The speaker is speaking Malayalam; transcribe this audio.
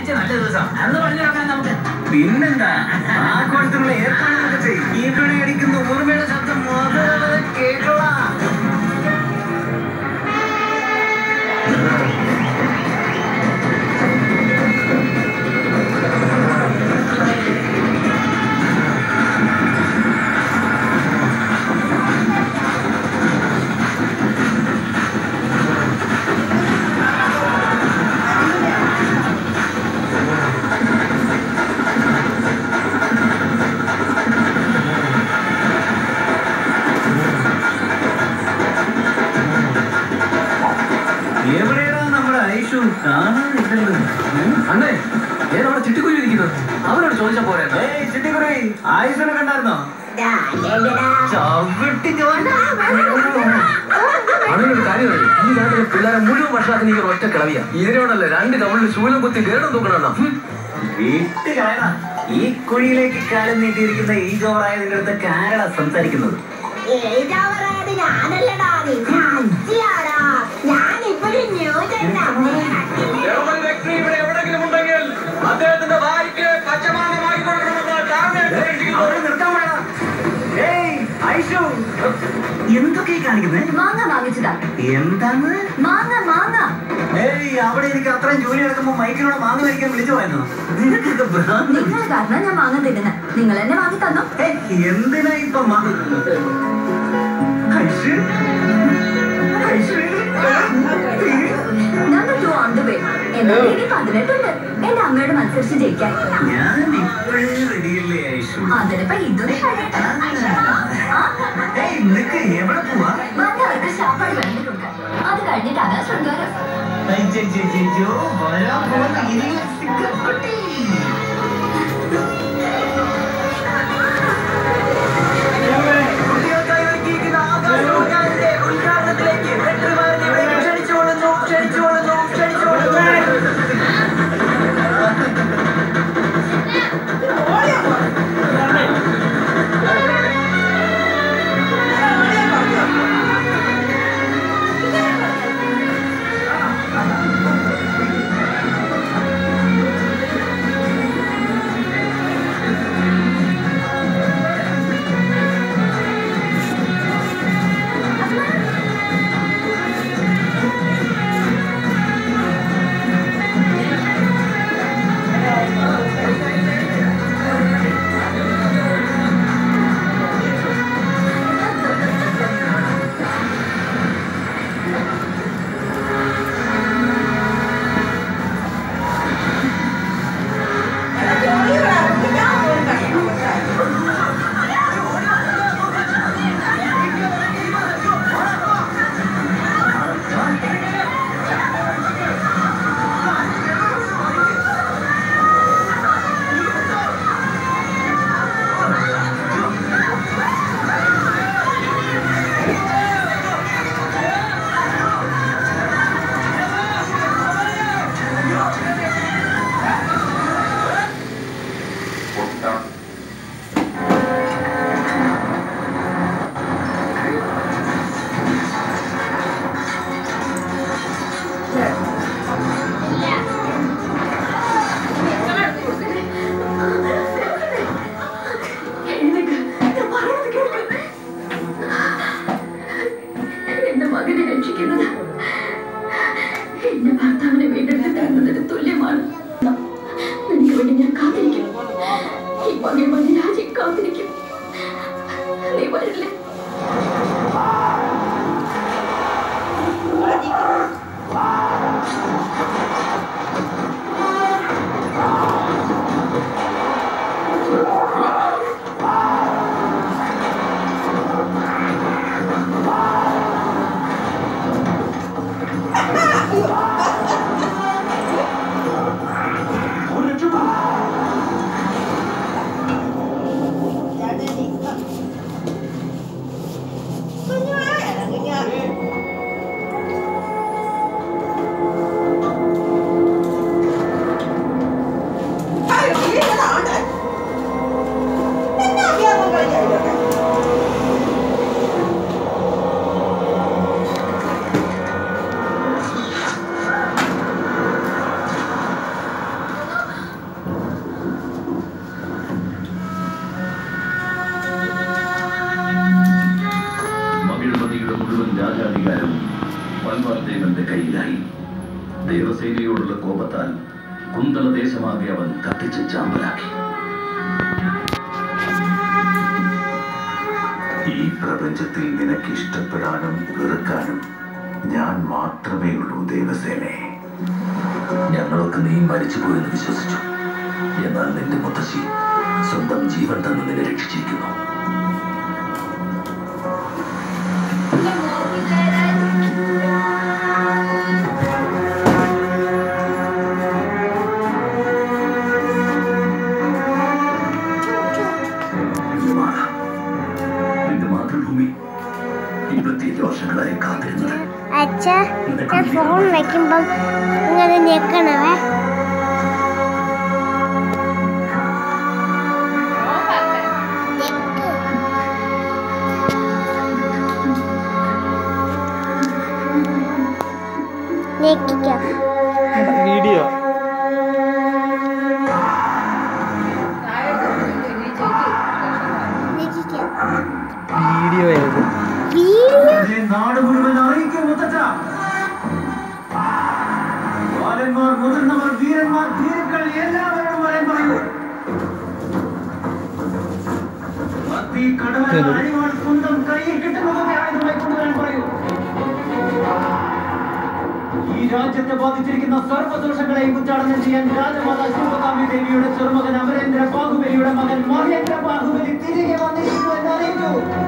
ഞായറാഴ്ച നല്ല ദിവസം അന്ന് പറഞ്ഞു നോക്കാൻ നമുക്ക് പിന്നെന്താ ആഘോഷത്തിനുള്ള ഏർപ്പാടുകളൊക്കെ ചെയ്യും ഇവിടെ അടിക്കുന്ന ഊർമ്മയുടെ ശബ്ദം മുതൽ കേൾக்கலாம் എവിടെയാണ് നമ്മുടെ ഐഷു കാണാനില്ലല്ലോ അണ്ണേ ഏതാണ് ചിട്ടിക്കുഴി ഇരിക്കുന്നത് അവരോട് ചോദിച്ചാ പോരെ ഏയ് ചിട്ടിക്കുറി ആയുഷിനെ കണ്ടായിരുന്നോ ചവിട്ടി അണ്ണനൊരു കാര്യം അറിയോ? ഈ നാട്ടിലെ പിള്ളേരെ മുഴുവൻ ഭക്ഷണത്തിന് ഈ ഒറ്റ കിളവിയ ഇതിനോടല്ലേ രണ്ട് കവളിൽ ശൂലം കുത്തി ഗേണം തൂക്കണ വീട്ട് കാണാം ഈ കുഴിയിലേക്ക് കാലം നീട്ടിയിരിക്കുന്ന ഈ ജോറായതിന്റെ അടുത്ത് ആരാണ് സംസാരിക്കുന്നത് ഏതാവറായത് ഞാനല്ലടാ നിന്നെ അജ്ജിയാടാ ഞാൻ ഇപ്പോഴും ന്യൂജൻ വ്യക്തി ഇവിടെ എവിടെങ്കിലും ഉണ്ടെങ്കിൽ അദ്ദേഹത്തിന്റെ വായിക്ക് പച്ചമാങ്ങമായി അവിടെ നിർത്താൻ വേണം ഏയ് ഐഷു എന്തൊക്കെ ഈ കാണിക്കുന്നത് മാങ്ങ വാങ്ങിച്ചതാ എന്താണ് മാങ്ങ മാങ്ങ ഏയ് അവിടെ എനിക്ക് അത്രയും ജോലി എടുക്കുമ്പോ മൈക്കിനോട് മാങ്ങ കഴിക്കാൻ വിളിച്ചു പോയെന്നോ നിനക്കൊക്കെ ഭ്രാന്ത് നിങ്ങൾ കാരണം ഞാൻ മാങ്ങ തിന്നുന്നത് നിങ്ങൾ എന്നെ വാങ്ങി തന്നോ ഏയ്, എന്തിനാ ഇപ്പൊ മാങ്ങ Aishu Aishu number two on the way എന്നാൽ ഇനി പതിനെട്ടുണ്ട് എന്റെ അമ്മയോട് മത്സരിച്ച് ജയിക്കാൻ ഞാൻ ഇപ്പോഴേ റെഡിയല്ലേ ഐഷു അതിനിപ്പോ ഇതൊരു കഴിയട്ടെ ആ, ഏയ് നിനക്ക് എവിടെ പോവാ വന്നവർക്ക് ശാപ്പാട് വേണ്ടിട്ടുണ്ട് അത് കഴിഞ്ഞിട്ടാണ് ശൃംഗാരം അയ്യയ്യയ്യോ, വരാൻ പോകുന്ന ഇനിയ സിംഗക്കുട്ടി. കുട്ടികൾക്കായി ഒരുക്കിയിരിക്കുന്ന ആകാശോദ്യാനത്തിന്റെ ഉദ്ഘാടനത്തിലേക്ക് വെട്രിമാരനെ ഇവിടെ ക്ഷണിച്ചുകൊള്ളുന്നു, ക്ഷണിച്ചുകൊള്ളുന്നു, ക്ഷണിച്ചുകൊള്ളുന്നു. എന്റെ മകനെ രക്ഷിക്കുന്നത് എന്റെ ഭർത്താവിനെ വീണ്ടെടുത്ത് തരുന്നതിന് തുല്യമാണ് നിനക്ക് വേണ്ടി ഞാൻ കാത്തിരിക്കും ഈ പകൽ മഞ്ഞരാജി കാത്തിരിക്കും നീ വരില്ലേ ഒരു രക്ഷപ്പെട്ടു. കുന്തള ദേശമാകെ അവൻ കത്തിച്ച് ചാമ്പലാക്കി ഈ പ്രപഞ്ചത്തിൽ നിനക്ക് ഇഷ്ടപ്പെടാനും വെറുക്കാനും ഞാൻ മാത്രമേ ഉള്ളൂ ദേവസേനെ ഞങ്ങളൊക്കെ നീ മരിച്ചുപോയെന്ന് വിശ്വസിച്ചു എന്നാൽ നിന്റെ മുത്തശ്ശി സ്വന്തം ജീവൻ തന്നെ നിന്നെ രക്ഷിച്ചിരിക്കുന്നു മാറ. നിന്റെ മാതൃഭൂമി ഇരുപത്തിയഞ്ച് വർഷങ്ങളായി കാത്തിരുന്നത് അച്ഛ ഞാൻ ഫോൺ വെക്കുമ്പം ഇങ്ങനെ ഞെക്കണവേ ഞെക്കിക്കോ വീഡിയോ ഞെക്കിക്കോ വീഡിയോ ആയത് വീഡിയോ നാട് മുഴുവൻ അറിയിക്കും മുത്തച്ഛ ബാലന്മാർ മുതിർന്നവർ വീരന്മാർ ധീരക്കൾ എല്ലാവരോടും വരാൻ പറയൂ കത്തി കടവൻ അരിവാൾ കുന്തം കയ്യിൽ കിട്ടുന്നതൊക്കെ ആയുധമായി കൊണ്ടുവരാൻ പറയൂ ഈ രാജ്യത്തെ ബാധിച്ചിരിക്കുന്ന സർവ്വദോഷങ്ങളെയും ഉച്ചാടനം ചെയ്യാൻ രാജമാതാ ശിവകാമി ദേവിയുടെ ചെറുമകൻ അമരേന്ദ്ര ബാഹുബലിയുടെ മകൻ മഹേന്ദ്ര ബാഹുബലി തിരികെ വന്നിരിക്കുന്നു എന്ന് അറിയിച്ചു